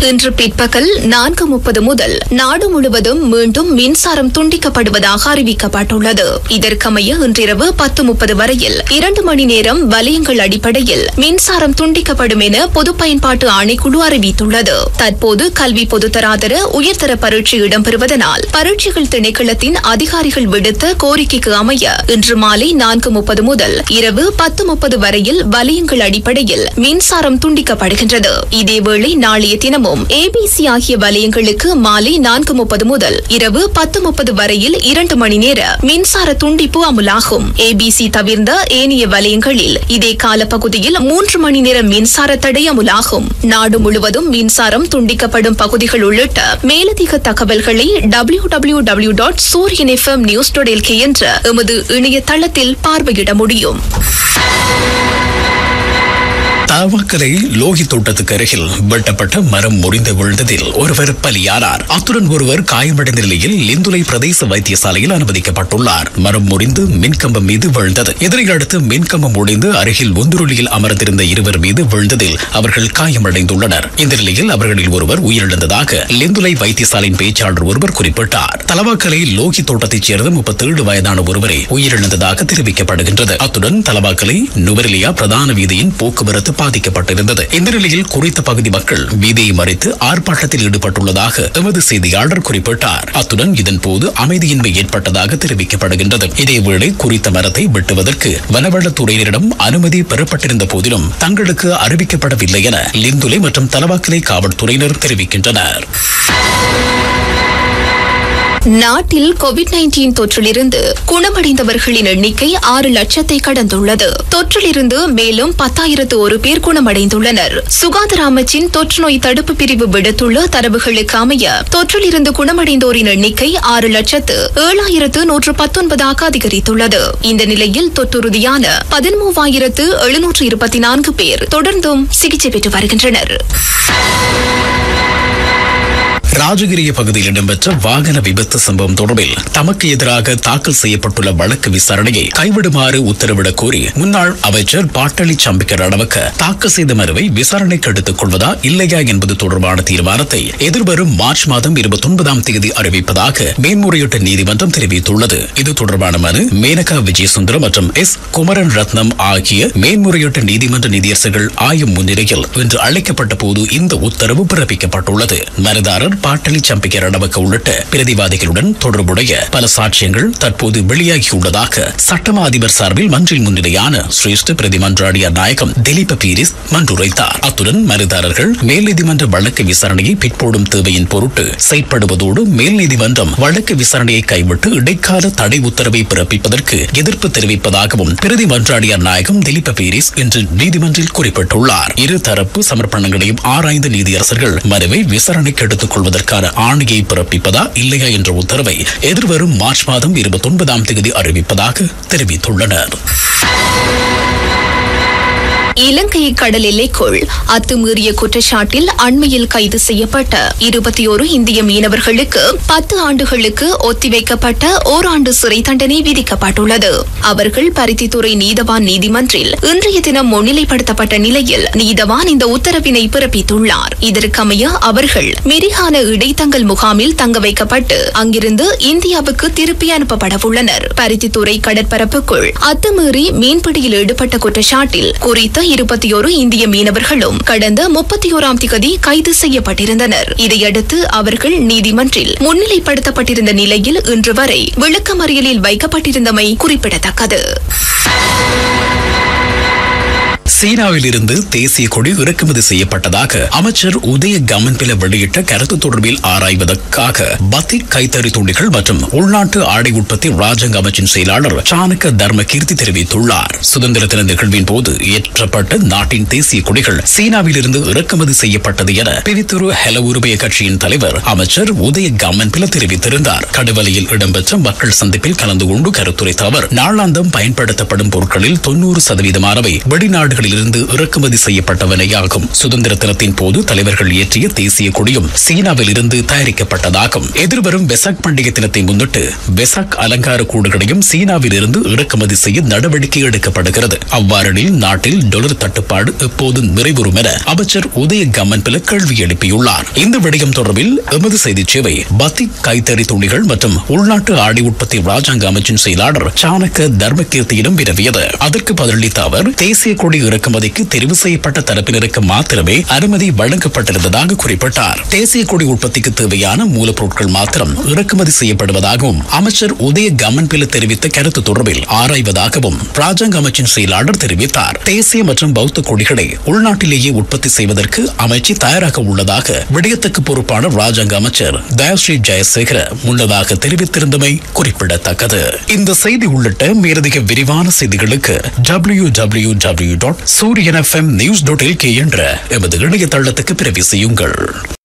இன்று பிற்பகல் நான்கு முப்பது முதல் நாடு முழுவதும் மீண்டும் மின்சாரம் துண்டிக்கப்படுவதாக அறிவிக்கப்பட்டுள்ளது இதற்கமைய இன்றிரவு பத்து முப்பது வரையில் இரண்டு மணி நேரம் வலயங்கள் அடிப்படையில் மின்சாரம் துண்டிக்கப்படும் என பொது பயன்பாட்டு ஆணைக்குழு அறிவித்துள்ளது தற்போது கல்வி பொதுத்தராதர உயர்தர பரீட்சை இடம்பெறுவதனால் பரீட்சைகள் திணைக்களத்தின் அதிகாரிகள் விடுத்த கோரிக்கைக்கு அமைய இன்று மாலை நான்கு முப்பது முதல் இரவு பத்து முப்பது வரையில் வலயங்கள் அடிப்படையில் மின்சாரம் துண்டிக்கப்படுகின்றது இதேவேளை நாளைய தினமும் ஏபிசி ஆகிய வலயங்களுக்கு மாலை நான்கு முப்பது முதல் இரவு பத்து முப்பது வரையில் இரண்டு மணி நேர மின்சார துண்டிப்பு அமுலாகும் ஏபிசி தவிர்ந்த ஏனைய வலயங்களில் இதே காலப்பகுதியில் மூன்று மணி நேர மின்சார தடை அமுலாகும் நாடு முழுவதும் மின்சாரம் துண்டிக்கப்படும் பகுதிகள் உள்ளிட்ட மேலதிக தகவல்களை W W W dot Sooriyan FM news dot LK என்ற எமது இணையதளத்தில் பார்வையிட முடியும் தாவாக்கரை லோகி தோட்டத்துக்கு அருகில் வெட்டப்பட்ட மரம் முறிந்து விழுந்ததில் ஒருவர் பலியானார் அத்துடன் ஒருவர் காயமடைந்த நிலையில் லிந்துலை பிரதேச வைத்தியசாலையில் அனுமதிக்கப்பட்டுள்ளார் மரம் முறிந்து மின்கம்பம் மீது விழுந்தது இதனை அடுத்து மின்கம்பம் ஒடிந்து அருகில் ஒந்துருளியில் அமர்ந்திருந்த இருவர் மீது விழுந்ததில் அவர்கள் காயமடைந்துள்ளனர் இந்த நிலையில் அவர்களில் ஒருவர் உயிரிழந்ததாக லிந்துலை வைத்தியசாலையின் பேச்சாளர் ஒருவர் குறிப்பிட்டார் தலவாக்கலை லோகி தோட்டத்தைச் சேர்ந்த முப்பத்தேழு வயதான ஒருவரை உயிரிழந்ததாக தெரிவிக்கப்படுகின்றது அத்துடன் தலவாக்கலை நுவரெலியா பிரதான வீதியின் போக்குவரத்து பாதிக்கப்பட்டிருந்தது இந்த நிலையில் குறித்த பகுதி மக்கள் வீதியை மறித்து ஆர்ப்பாட்டத்தில் ஈடுபட்டுள்ளதாக எமது செய்தியாளர் குறிப்பிட்டார் அத்துடன் இதன் போது அமைதியின்மை ஏற்பட்டதாக தெரிவிக்கப்படுகின்றது இதேவேளை குறித்த மரத்தை வெட்டுவதற்கு வனவளத்துறையினரிடம் அனுமதி பெறப்பட்டிருந்த போதிலும் தங்களுக்கு அறிவிக்கப்படவில்லை என லிந்துலை மற்றும் தலவாக்கலை காவல்துறையினர் தெரிவிக்கின்றனர் நாட்டில் கோவிட் நைன்டீன் தொற்றிலிருந்து குணமடைந்தவர்களின் எண்ணிக்கை ஆறு லட்சத்தை கடந்துள்ளது தொற்றிலிருந்து மேலும் பத்தாயிரத்து ஒரு பேர் குணமடைந்துள்ளனர் சுகாதார அமைச்சின் தொற்று நோய் தடுப்பு பிரிவு விடுத்துள்ள தரவுகளுக்கு அமைய தொற்றிலிருந்து குணமடைந்தோரின் எண்ணிக்கை ஆறு லட்சத்து ஏழாயிரத்து நூற்று பத்தொன்பதாக அதிகரித்துள்ளது இந்த நிலையில் தொற்றுறுதியான பதிமூவாயிரத்து எழுநூற்று இருபத்தி நான்கு பேர் தொடர்ந்தும் சிகிச்சை பெற்று வருகின்றனர் ராஜகிரிய பகுதியில் இடம்பெற்ற வாகன விபத்து சம்பவம் தொடர்பில் தமக்கு எதிராக தாக்கல் செய்யப்பட்டுள்ள வழக்கு விசாரணையை கைவிடுமாறு உத்தரவிடக் கோரி முன்னாள் அமைச்சர் பாட்டளி சம்பிக்க ரணவக்க தாக்கல் செய்த மனுவை விசாரணைக்கு எடுத்துக் கொள்வதா இல்லையா என்பது தொடர்பான தீர்மானத்தை எதிர்வரும் மார்ச் மாதம் இருபத்தி ஒன்பதாம் தேதி அறிவிப்பதாக மேன்முறையீட்டு நீதிமன்றம் தெரிவித்துள்ளது இது தொடர்பான மனு மேனகா விஜயசுந்தரம் மற்றும் எஸ் குமரன் ரத்னம் ஆகிய மேன்முறையீட்டு நீதிமன்ற நீதியரசர்கள் ஆயும் முன்னிலையில் இன்று அழைக்கப்பட்ட போது இந்த உத்தரவு பிறப்பிக்கப்பட்டுள்ளது மனுதாரர் பாட்டலி சம்பிக்க ரணவக்க உள்ளிட்ட பிரதிவாதிகளுடன் தொடர்புடைய பல சாட்சியங்கள் தற்போது வெளியாகியுள்ளதாக சட்டமா அதிபர் சார்பில் மன்றில் முன்னிலையான சிரேஷ்ட பிரதி மன்றாடியார் நாயகம் திலீப பீரிஸ் மன்றுரைத்தார் அத்துடன் மனுதாரர்கள் மேல் நீதிமன்ற வழக்கு விசாரணையை பிற்போடும் தேவையின் பொருட்டு செயற்படுவதோடு மேல் நீதிமன்றம் வழக்கு விசாரணையை கைவிட்டு இடைக்கால தடை உத்தரவை பிறப்பிப்பதற்கு எதிர்ப்பு தெரிவிப்பதாகவும் பிரதி மன்றாடியார் நாயகம் திலீப பீரிஸ் இன்று நீதிமன்றில் குறிப்பிட்டுள்ளார் இரு தரப்பு சமர்ப்பணங்களையும் ஆராய்ந்த நீதியரசர்கள் மனுவை விசாரணைக்கு எடுத்துக் கொள்வதற்கான ஆணையை பிறப்பிப்பதா இல்லையா என்ற உத்தரவை எதிர்வரும் மார்ச் மாதம் இருபத்தி ஒன்பதாம் தேதி அறிவிப்பதாக தெரிவித்துள்ளனர் இலங்கை கடல் எல்லைக்குள் அத்துமீறிய குற்றச்சாட்டில் அண்மையில் கைது செய்யப்பட்ட இருபத்தி ஒரு இந்திய மீனவர்களுக்கு பத்து ஆண்டுகளுக்கு ஒத்திவைக்கப்பட்ட ஓராண்டு சிறை தண்டனை விதிக்கப்பட்டுள்ளது அவர்கள் பருத்தித்துறை நீதவான் நீதிமன்றில் இன்றைய தினம் முன்னிலைப்படுத்தப்பட்ட நிலையில் நீதவான் இந்த உத்தரவினை பிறப்பித்துள்ளார் இதற்கமைய அவர்கள் மிரிகான இடைத்தங்கல் முகாமில் தங்க வைக்கப்பட்டு அங்கிருந்து இந்தியாவுக்கு திருப்பி அனுப்பப்படவுள்ளனர் பருத்தித்துறை கடற்பரப்புக்குள் அத்துமீறி மீன்பிடியில் ஈடுபட்ட குற்றச்சாட்டில் குறித்த இருபத்தி ஒரு இந்திய மீனவர்களும் கடந்த முப்பத்தி ஓராம் திகதி கைது செய்யப்பட்டிருந்தனர் இதையடுத்து அவர்கள் நீதிமன்றில் முன்னிலைப்படுத்தப்பட்டிருந்த நிலையில் இன்று வரை விளக்கமறியலில் வைக்கப்பட்டிருந்தமை குறிப்பிடத்தக்கது சீனாவில் இருந்து தேசிய கொடி இறக்குமதி செய்யப்பட்டதாக அமைச்சர் உதய கமன்பில வெளியிட்ட கருத்து தொடர்பில் ஆராய்வதற்காக பத்திக் கைத்தறி துணிகள் மற்றும் உள்நாட்டு ஆடை உற்பத்தி ராஜாங்க அமைச்சின் செயலாளர் சாணக்க தர்ம கீர்த்தி தெரிவித்துள்ளார் சுதந்திர தின நிகழ்வின் போது ஏற்றப்பட்ட நாட்டின் தேசிய கொடிகள் சீனாவில் இருந்து இறக்குமதி செய்யப்பட்டது என பிரித்துரு ஹெல உரிமைய கட்சியின் தலைவர் அமைச்சர் உதய கமன்பில தெரிவித்திருந்தார் கடுவலையில் இடம்பெற்ற மக்கள் சந்திப்பில் கலந்து கொண்டு கருத்துரைத்த அவர் நாளாந்தம் பயன்படுத்தப்படும் பொருட்களில் தொன்னூறு சதவீதமானவை வெளிநாடுகளில் நாடுகளிலிருந்து இறக்குமதி செய்யப்பட்டவனை ஆகும் சுதந்திர தினத்தின் போது தலைவர்கள் ஏற்றிய தேசிய கொடியும் சீனாவில் இருந்து தயாரிக்கப்பட்டதாகும் எதிர்வரும் பெசாக் பண்டிகை தினத்தை முன்னிட்டு பெசாக் அலங்கார கூடுகளையும் சீனாவில் இருந்து இறக்குமதி செய்ய நடவடிக்கை எடுக்கப்படுகிறது அவ்வாறெனில் நாட்டில் டொலர் தட்டுப்பாடு எப்போது நிறைவுறும் என அமைச்சர் உதய கமன்பில கேள்வி எழுப்பியுள்ளார் இந்த விடயம் தொடர்பில் எமது செய்தி சேவை பத்திக் கைத்தறி துணிகள் மற்றும் உள்நாட்டு ஆடை உற்பத்தி ராஜாங்க அமைச்சின் செயலாளர் சாணக்க தர்மகீர்த்தியிடம் வினவியது அதற்கு பதிலளித்த அவர் தேசிய கொடி இறக்குமதிக்கு தெரிவு செய்யப்பட்ட தரப்பினருக்கு மாத்திரமே அனுமதி வழங்கப்பட்டிருந்ததாக குறிப்பிட்டார் தேசிய கொடி உற்பத்திக்கு தேவையான மூலப்பொருட்கள் மாத்திரம் இறக்குமதி செய்யப்படுவதாகவும் அமைச்சர் உதய கமன்பில தெரிவித்த கருத்து தொடர்பில் ஆராய்வதாகவும் ராஜாங்க அமைச்சின் செயலாளர் தெரிவித்தார் தேசிய மற்றும் பௌத்த கொடிகளை உள்நாட்டிலேயே உற்பத்தி செய்வதற்கு அமைச்சு தயாராக உள்ளதாக விடயத்துக்கு பொறுப்பான ராஜாங்க அமைச்சர் தயஸ்ரீ ஜெயசேகர முன்னதாக தெரிவித்திருந்தமை குறிப்பிடத்தக்கது இந்த செய்தி உள்ளிட்ட மேலதிக விரிவான செய்திகளுக்கு W W W dot Sooriyan FM news dot LK என்ற எமது இணையதளத்துக்கு பிறவி செய்யுங்கள்